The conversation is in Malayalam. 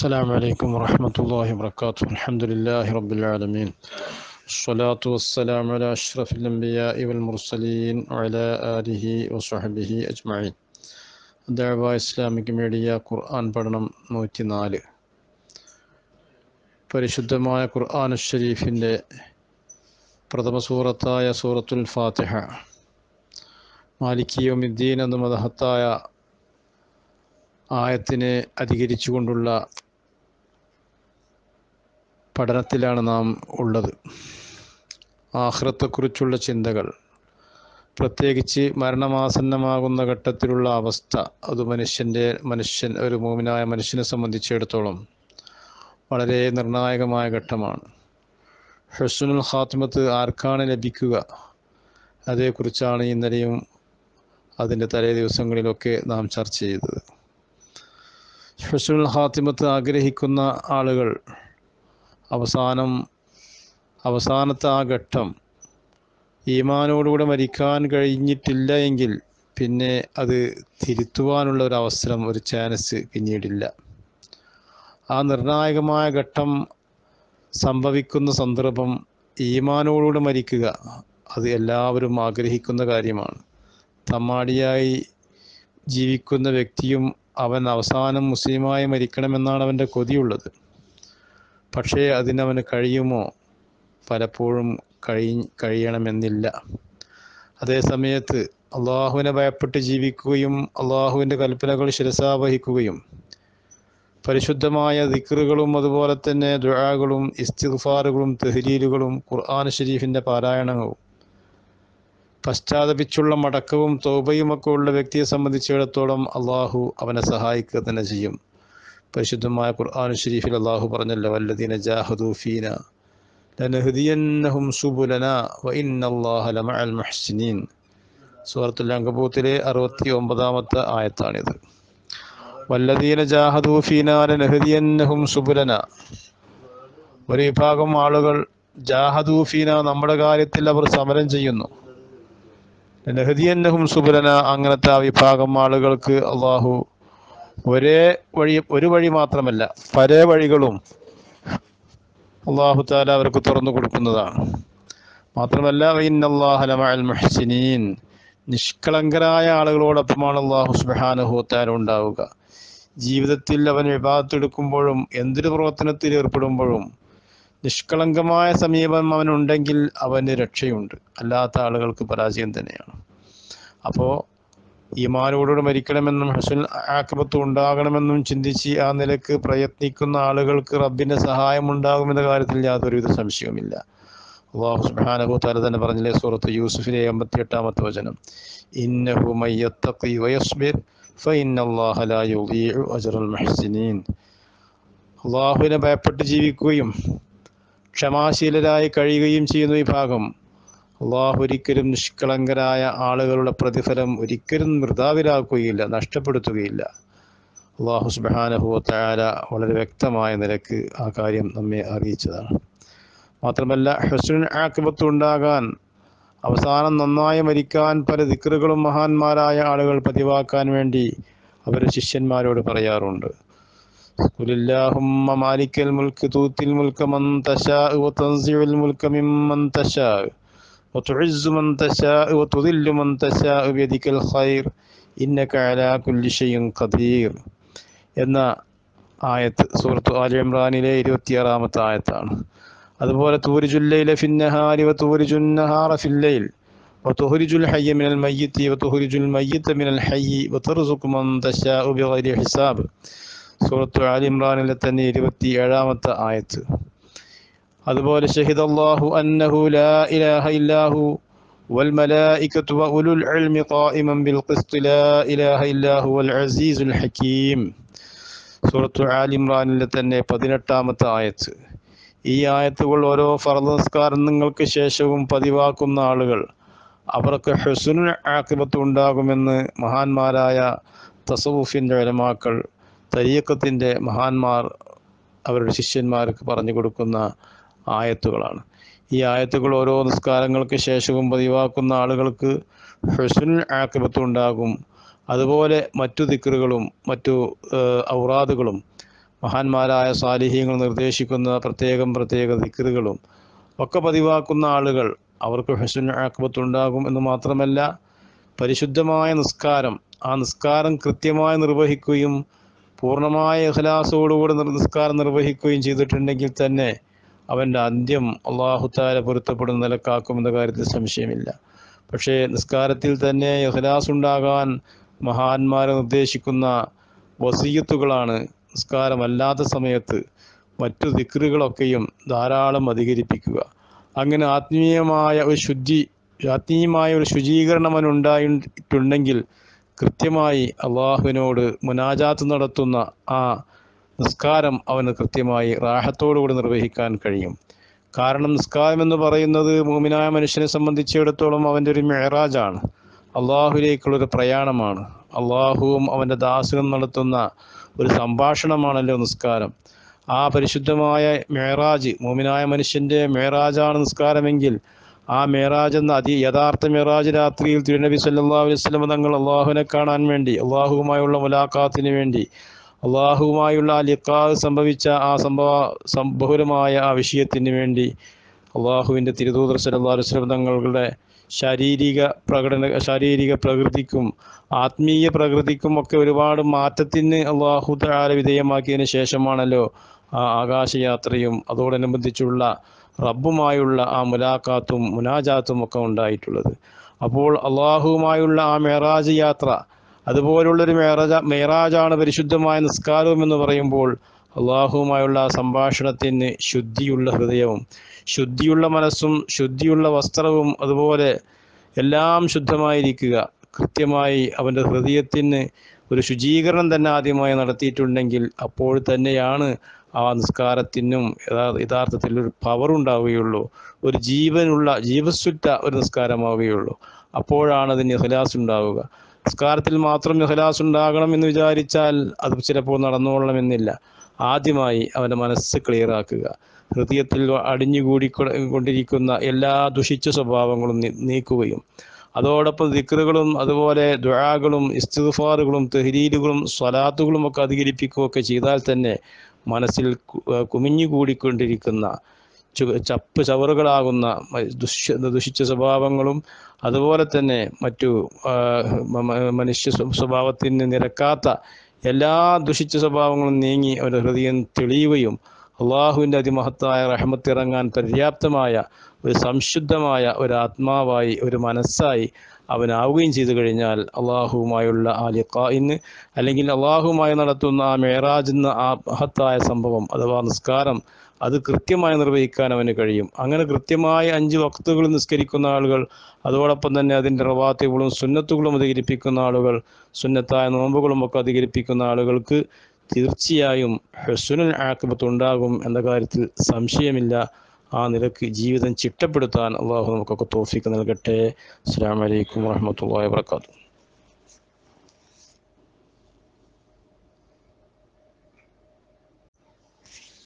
السلام عليكم ورحمة الله وبركاته الحمد لله رب العالمين الصلاة والسلام على أشرف الأنبياء والمرسلين وعلى آله وصحبه أجمعين ദഅവ ഇസ്ലാമിക് മീഡിയ ഖുർആൻ പഠനം നൂറ്റി നാല് പരിശുദ്ധമായ ഖുർആൻ ഷരീഫിൻ്റെ പ്രഥമ സൂറത്തായ സൂറത്തുൽ ഫാത്തിഹ മാലിക്കിയോമിദ്ദീൻ എന്ന മതഹത്തായ ആയത്തിനെ അധികരിച്ചുകൊണ്ടുള്ള പഠനത്തിലാണ് നാം ഉള്ളത് ആഹ്റത്തെക്കുറിച്ചുള്ള ചിന്തകൾ പ്രത്യേകിച്ച് മരണമാസന്നമാകുന്ന ഘട്ടത്തിലുള്ള അവസ്ഥ അത് മനുഷ്യൻ്റെ മനുഷ്യൻ ഒരു മോമിനായ മനുഷ്യനെ സംബന്ധിച്ചിടത്തോളം വളരെ നിർണായകമായ ഘട്ടമാണ് ഹസുനുൽ ഖാത്തിമത്ത് ആർക്കാണ് ലഭിക്കുക അതേക്കുറിച്ചാണ് ഇന്നലെയും അതിൻ്റെ തലേ ദിവസങ്ങളിലൊക്കെ നാം ചർച്ച ചെയ്തത് ഹസുനുൽ ഖാത്തിമത്ത് ആഗ്രഹിക്കുന്ന ആളുകൾ അവസാനം അവസാനത്തെ ആ ഘട്ടം ഈമാനോടുകൂടെ മരിക്കാൻ കഴിഞ്ഞിട്ടില്ല എങ്കിൽ പിന്നെ അത് തിരുത്തുവാനുള്ള ഒരു അവസരം ഒരു ചാൻസ് പിന്നീടില്ല ആ നിർണായകമായ ഘട്ടം സംഭവിക്കുന്ന സന്ദർഭം ഈമാനോടുകൂടെ മരിക്കുക അത് എല്ലാവരും ആഗ്രഹിക്കുന്ന കാര്യമാണ് തമ്മാടിയായി ജീവിക്കുന്ന വ്യക്തിയും അവൻ അവസാനം മുസ്ലിമായി മരിക്കണമെന്നാണ് അവൻ്റെ കൊതിയുള്ളത് പക്ഷേ അതിനവന് കഴിയുമോ പലപ്പോഴും കഴി കഴിയണമെന്നില്ല അതേ സമയത്ത് അള്ളാഹുവിനെ ഭയപ്പെട്ട് ജീവിക്കുകയും അള്ളാഹുവിൻ്റെ കൽപ്പനകൾ ശിരസാവഹിക്കുകയും പരിശുദ്ധമായ ദിക്റുകളും അതുപോലെ തന്നെ ദുആകളും ഇസ്തിഗ്ഫാറുകളും തെഹ്ലീലുകളും ഖുർആൻ ഷരീഫിൻ്റെ പാരായണവും പശ്ചാത്തപിച്ചുള്ള മടക്കവും തോബയുമൊക്കെ ഉള്ള വ്യക്തിയെ സംബന്ധിച്ചിടത്തോളം അള്ളാഹു അവനെ സഹായിക്കുക തന്നെ ചെയ്യും പരിശുദ്ധമായ ഖുർആൻ ഷരീഫിൽ അള്ളാഹു പറഞ്ഞല്ലോ വല്ലദീന ജാഹദൂഫീന ലനഹദിയന്നഹും സുബുലന വ ഇന്നല്ലാഹ ലമഅൽ മുഹ്സിനീൻ സൂറത്തുൽ അങ്കബൂത്തിലെ അറുപത്തി ഒമ്പതാമത്തെ ആയത്താണിത് വല്ലദീന ജാഹദൂഫീന ലനഹദിയന്നഹും സുബുലന ഒരു വിഭാഗം ആളുകൾ ജാഹദൂഫീന നമ്മുടെ കാര്യത്തിൽ അവർ സമരം ചെയ്യുന്നു ലഹദിയന്നഹും സുബുലന അങ്ങനത്തെ ആ വിഭാഗം ആളുകൾക്ക് അള്ളാഹു ഒരേ വഴി ഒരു വഴി മാത്രമല്ല പല വഴികളും അള്ളാഹു താല അവർക്ക് തുറന്നു കൊടുക്കുന്നതാണ് മാത്രമല്ല വൈനല്ലാഹലമഅൽ മുഹ്സിനീൻ നിഷ്കളങ്കരായ ആളുകളോടൊപ്പമാണ് അള്ളാഹു സുബാനുഹൂത്താല ഉണ്ടാവുക ജീവിതത്തിൽ അവൻ വിഭാഗത്തെടുക്കുമ്പോഴും എന്തൊരു പ്രവർത്തനത്തിൽ ഏർപ്പെടുമ്പോഴും നിഷ്കളങ്കമായ സമീപനം അവനുണ്ടെങ്കിൽ അവന് രക്ഷയുണ്ട് അല്ലാത്ത ആളുകൾക്ക് പരാജയം തന്നെയാണ് അപ്പോൾ ഈമാനോടുകൂടി മരിക്കണമെന്നും ഹസുൽ ആക്കബത്ത് ഉണ്ടാകണമെന്നും ചിന്തിച്ച് ആ നിലക്ക് പ്രയത്നിക്കുന്ന ആളുകൾക്ക് റബ്ബിന്റെ സഹായം ഉണ്ടാകുമെന്ന കാര്യത്തിൽ യാതൊരുവിധ സംശയവുമില്ല അള്ളാഹു സുബ്ഹാനഹു തആല തന്നെ പറഞ്ഞില്ലേ സൂറത്ത് യൂസുഫിലെ എൺപത്തി എട്ടാമത്തെ വചനം ഇന്നഹു മയ്യത്തഖി വയസ്ബിർ ഫഇന്നല്ലാഹ ലാ യുളീഉ അജ്റൽ മുഹ്സിനീൻ അള്ളാഹുവിനെ ഭയപ്പെട്ട് ജീവിക്കുകയും ക്ഷമാശീലരായി കഴിയുകയും ചെയ്യുന്ന വിഭാഗം അള്ളാഹു ഒരിക്കലും നിഷ്കളങ്കരായ ആളുകളുടെ പ്രതിഫലം ഒരിക്കലും വൃതാവിലാക്കുകയില്ല നഷ്ടപ്പെടുത്തുകയില്ല അള്ളാഹു സുബാനഹുവ താര വളരെ വ്യക്തമായ നിലക്ക് ആ കാര്യം നമ്മെ അറിയിച്ചതാണ് മാത്രമല്ല ഹസുൻ ആക്കിബത്ത് ഉണ്ടാകാൻ അവസാനം നന്നായി മരിക്കാൻ പല ദിക്കറുകളും മഹാന്മാരായ ആളുകൾ പതിവാക്കാൻ വേണ്ടി അവർ ശിഷ്യന്മാരോട് പറയാറുണ്ട് قل اللهم مالك الملك تؤتي الملك من تشاء وتنزع الملك ممن تشاء وتعز من تشاء وتذل من تشاء بيدك الخير إنك على كل شيء قدير എന്ന ആയത്ത് സൂറത്ത് ആലി ഇമ്രാനിലെ ഇരുപത്തിയാറാമത്തെ ആയത്താണ് അതുപോലെ തൂരിജുല്ലയിലെ ഫിന്നഹാരി വതൂരിജുന്നഹാറ ഫില്ലയിൽ وتخرج الحي من الميت وتخرج الميت من الحي وترزق من تشاء بغير حساب സൂറത്തു ആലി ഇമ്രാനിലെ തന്നെ ഇരുപത്തി ഏഴാമത്തെ ആയത്ത് അതുപോലെ ഷഹിദ് അള്ളാഹു അന്നഹു ലാ ഇലാഹ ഇല്ലാഹു والملائكة وأولو العلم قائما بالقسط لا إله إلا هو العزيز الحكيم സൂറത്തു ആലി ഇമ്രാനിലെ തന്നെ പതിനെട്ടാമത്തെ ആയത്ത് ഈ ആയത്തുകൾ ഓരോ ഫർദ് നിസ്കാരം നിങ്ങൾക്ക് ശേഷവും പതിവാക്കുന്ന ആളുകൾ അവർക്ക് ഹുസുൻ ആക്കിബത്ത് ഉണ്ടാകുമെന്ന് മഹാന്മാരായ തസവുഫിൻ്റെ വലമാക്കൾ തരീക്കത്തിൻ്റെ മഹാന്മാർ അവരുടെ ശിഷ്യന്മാർക്ക് പറഞ്ഞു കൊടുക്കുന്ന ആയത്തുകളാണ് ഈ ആയത്തുകൾ ഓരോ നിസ്കാരങ്ങൾക്ക് ശേഷവും പതിവാക്കുന്ന ആളുകൾക്ക് ഹുസുൻ ആക്കിബത്ത് ഉണ്ടാകും അതുപോലെ മറ്റു ദിക്കറുകളും മറ്റു ഔറാദുകളും മഹാന്മാരായ സാലിഹ്യങ്ങൾ നിർദ്ദേശിക്കുന്ന പ്രത്യേകം പ്രത്യേക ദിക്കറുകളും ഒക്കെ പതിവാക്കുന്ന ആളുകൾ അവർക്ക് ഹസുൻ ആക്ബത്തുണ്ടാകും എന്ന് മാത്രമല്ല പരിശുദ്ധമായ നിസ്കാരം ആ നിസ്കാരം കൃത്യമായി നിർവഹിക്കുകയും പൂർണ്ണമായ ഇഖ്ലാസോടുകൂടി നിർ- നിസ്കാരം നിർവഹിക്കുകയും ചെയ്തിട്ടുണ്ടെങ്കിൽ തന്നെ അവൻ്റെ അന്ത്യം അള്ളാഹുത്താല പൊരുത്തപ്പെടുന്ന നിലക്കാക്കുമെന്ന കാര്യത്തിൽ സംശയമില്ല പക്ഷേ നിസ്കാരത്തിൽ തന്നെ ഇഖ്ലാസ് ഉണ്ടാകാൻ മഹാന്മാർ നിർദ്ദേശിക്കുന്ന വസീയത്തുകളാണ് നിസ്കാരമല്ലാത്ത സമയത്ത് മറ്റു ദിക്റുകളൊക്കെയും ധാരാളം അധികരിപ്പിക്കുക അങ്ങനെ ആത്മീയമായ ഒരു ശുദ്ധി ആത്മീയമായ ഒരു ശുചീകരണം അവനുണ്ടായിട്ടുണ്ടെങ്കിൽ കൃത്യമായി അള്ളാഹുവിനോട് മുനാജാത്ത് നടത്തുന്ന ആ നിസ്കാരം അവന് കൃത്യമായി റാഹത്തോടുകൂടി നിർവഹിക്കാൻ കഴിയും കാരണം നിസ്കാരം എന്ന് പറയുന്നത് മൂമിനായ മനുഷ്യനെ സംബന്ധിച്ചിടത്തോളം അവൻ്റെ ഒരു മെഹറാജാണ് അള്ളാഹുലേക്കുള്ളൊരു പ്രയാണമാണ് അള്ളാഹുവും അവൻ്റെ ദാസനും നടത്തുന്ന ഒരു സംഭാഷണമാണല്ലോ നിസ്കാരം ആ പരിശുദ്ധമായ മേറാജ് മോമിനായ മനുഷ്യൻ്റെ മേറാജാണ് നിസ്കാരമെങ്കിൽ ആ മേറാജ് എന്ന അതി യഥാർത്ഥ മേറാജ് രാത്രിയിൽ തിരുനബി സല്ലല്ലാഹു അലൈഹി വസല്ലം തങ്ങൾ അള്ളാഹുവിനെ കാണാൻ വേണ്ടി അള്ളാഹുവുമായുള്ള മുലാഖാത്തിന് വേണ്ടി അള്ളാഹുവുമായുള്ള ആ ലിഖാഹ് സംഭവിച്ച ആ സംഭവ സംഭവരമായ ആ വിഷയത്തിന് വേണ്ടി അള്ളാഹുവിൻ്റെ തിരുദൂതർ സല്ലല്ലാഹു അലൈഹി വസല്ലം തങ്ങളുടെ ശാരീരിക പ്രകടന ശാരീരിക പ്രകൃതിക്കും ആത്മീയ പ്രകൃതിക്കും ഒക്കെ ഒരുപാട് മാറ്റത്തിന് അള്ളാഹു താല വിധേയമാക്കിയതിന് ശേഷമാണല്ലോ ആ ആകാശയാത്രയും അതോടനുബന്ധിച്ചുള്ള റബ്ബുമായുള്ള ആ മുലാഖാത്തും മുനാജാത്തും ഒക്കെ ഉണ്ടായിട്ടുള്ളത് അപ്പോൾ അള്ളാഹുവുമായുള്ള ആ മേറാജ് യാത്ര അതുപോലുള്ളൊരു മേറാജ മേറാജാണ് പരിശുദ്ധമായ നിസ്കാരവും എന്ന് പറയുമ്പോൾ അള്ളാഹുവുമായുള്ള ആ സംഭാഷണത്തിന് ശുദ്ധിയുള്ള ഹൃദയവും ശുദ്ധിയുള്ള മനസ്സും ശുദ്ധിയുള്ള വസ്ത്രവും അതുപോലെ എല്ലാം ശുദ്ധമായിരിക്കുക കൃത്യമായി അവൻ്റെ ഹൃദയത്തിന് ഒരു ശുചീകരണം തന്നെ ആദ്യമായി നടത്തിയിട്ടുണ്ടെങ്കിൽ അപ്പോൾ തന്നെയാണ് ആ നിസ്കാരത്തിനും യഥാ- യഥാർത്ഥത്തിൽ ഒരു പവർ ഉണ്ടാവുകയുള്ളൂ ഒരു ജീവനുള്ള ജീവസുറ്റ ഒരു നിസ്കാരമാവുകയുള്ളൂ അപ്പോഴാണ് അതിന് ഇഖ്ലാസ് ഉണ്ടാവുക നിസ്കാരത്തിൽ മാത്രം ഇഖ്ലാസ് ഉണ്ടാകണം എന്ന് വിചാരിച്ചാൽ അത് ചിലപ്പോൾ നടന്നോളണമെന്നില്ല ആദ്യമായി അവൻ്റെ മനസ്സ് ക്ലിയർ ആക്കുക ഹൃദയത്തിൽ അടിഞ്ഞുകൂടി കൊ- കൊണ്ടിരിക്കുന്ന എല്ലാ ദുഷിച്ച സ്വഭാവങ്ങളും നീ- നീക്കുകയും അതോടൊപ്പം ദിക്റുകളും അതുപോലെ ദുആകളും ഇസ്തിഗ്ഫാറുകളും തെഹ്രീലുകളും സ്വലാത്തുകളും ഒക്കെ അധികരിപ്പിക്കുകയൊക്കെ ചെയ്താൽ തന്നെ മനസ്സിൽ കു- ഏർ കുമിഞ്ഞുകൂടിക്കൊണ്ടിരിക്കുന്ന ചു- ചപ്പ് ചവറുകളാകുന്ന മ- ദുഷ്യ ദുഷിച്ച സ്വഭാവങ്ങളും അതുപോലെ തന്നെ മറ്റു ആ, മ- മ- മനുഷ്യ സ്വ- സ്വഭാവത്തിന് നിരക്കാത്ത എല്ലാ ദുഷിച്ച സ്വഭാവങ്ങളും നീങ്ങി അവരുടെ ഹൃദയം തെളിയുകയും അള്ളാഹുവിൻ്റെ അതിമഹത്തായ റഹ്മത്തിറങ്ങാൻ പര്യാപ്തമായ ഒരു സംശുദ്ധമായ ഒരു ആത്മാവായി ഒരു മനസ്സായി അവനാവുകയും ചെയ്തു കഴിഞ്ഞാൽ അള്ളാഹുവുമായുള്ള ആ ലിഖായിന് അല്ലെങ്കിൽ അള്ളാഹുവുമായി നടത്തുന്ന ആ മേറാജ് എന്ന ആ മഹത്തായ സംഭവം അഥവാ നിസ്കാരം അത് കൃത്യമായി നിർവഹിക്കാൻ അവന് കഴിയും അങ്ങനെ കൃത്യമായി അഞ്ച് വക്തുകൾ നിസ്കരിക്കുന്ന ആളുകൾ അതോടൊപ്പം തന്നെ അതിൻ്റെ റവാത്തികളും സുന്നത്തുകളും അധികരിപ്പിക്കുന്ന ആളുകൾ സുന്നത്തായ നോമ്പുകളും ഒക്കെ അധികരിപ്പിക്കുന്ന ആളുകൾക്ക് തീർച്ചയായും ഹെസുനുൽ ആക്കിബത്ത് ഉണ്ടാകും എന്ന കാര്യത്തിൽ സംശയമില്ല ആ നിലക്ക് ജീവിതം ചിട്ടപ്പെടുത്താൻ അള്ളാഹു നമുക്കൊക്കെ തോഫിക്ക് നൽകട്ടെ അസ്സാം വലൈക്കും വാഹമത്തല്ലാ വാത്തു